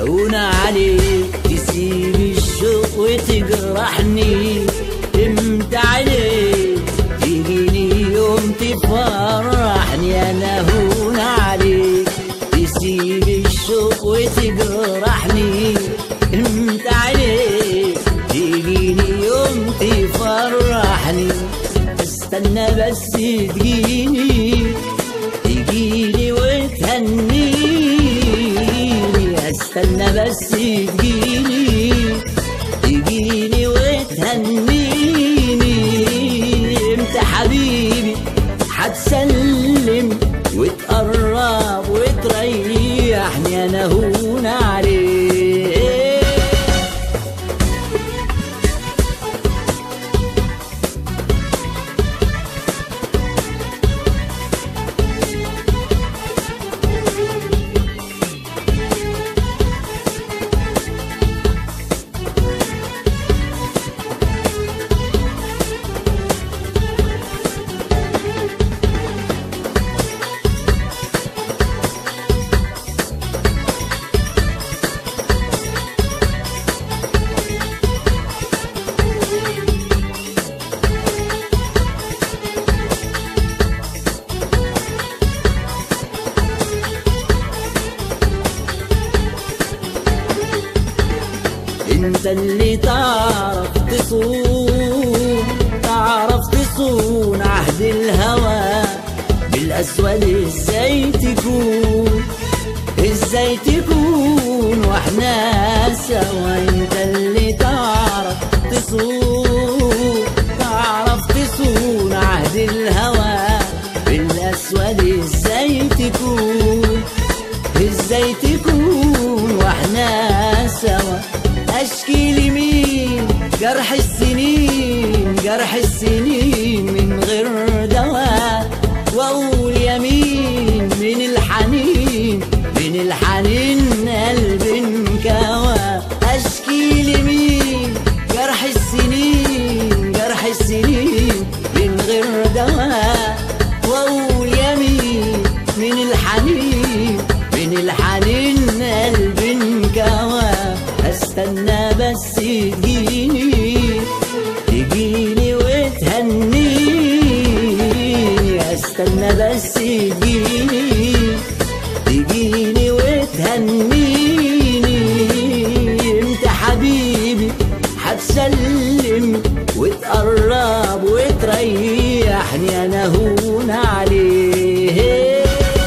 هون عليك تسيب الشوق وتجرحني امتى عليك تجيني يوم تفرحني انا هون عليك تسيب الشوق وتجرحني امتى عليك تجيني يوم تفرحني استنى بس تجيني تجيني وتهنيني استنى بس تجيني تجيني وتهنيني امتى حبيبي هتسلم وتقرب وتريحني انا هون عليك انت اللي تعرف تصون تعرف تصون عهد الهوى بالاسود ازاي تكون ازاي تكون واحنا سوا انت اللي تعرف تصون تعرف تصون عهد الهوى بالاسود ازاي تكون ازاي تكون واحنا سوا اشكي لمين جرح السنين جرح السنين من غير دواء واقول يمين من الحنين من الحنين قلب انكوى اشكي لمين جرح السنين جرح السنين من غير دواء واقول يمين من الحنين من الحنين قلب انكوى استنى بس تجيني تجيني وتهنيني استنى بس تجيني تجيني وتهنيني امتى حبيبي هتسلم وتقرب وتريحني انا هون عليه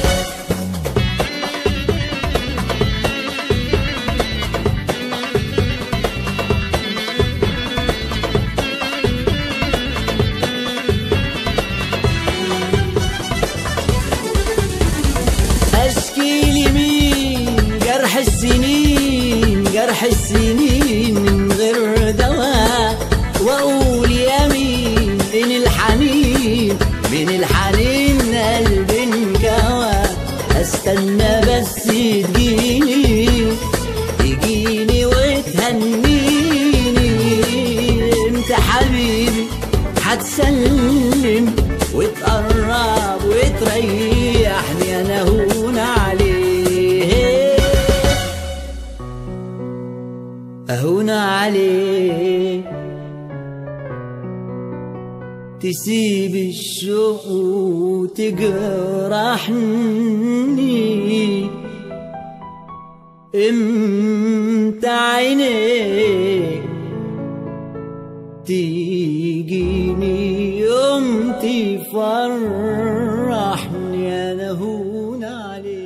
اشكي لمين جرح السنين جرح السنين من غير دواء واقول يمين من الحنين من الحنين قلب انكوى استنى بس تجيني تجيني وتهنيني انت حبيبي هتسلم وتقرب وتريحني انا هون عليه اهون عليه تسيب الشوق وتجرحني امتى عينيك تيجيني يوم تفرحني انا هون عليك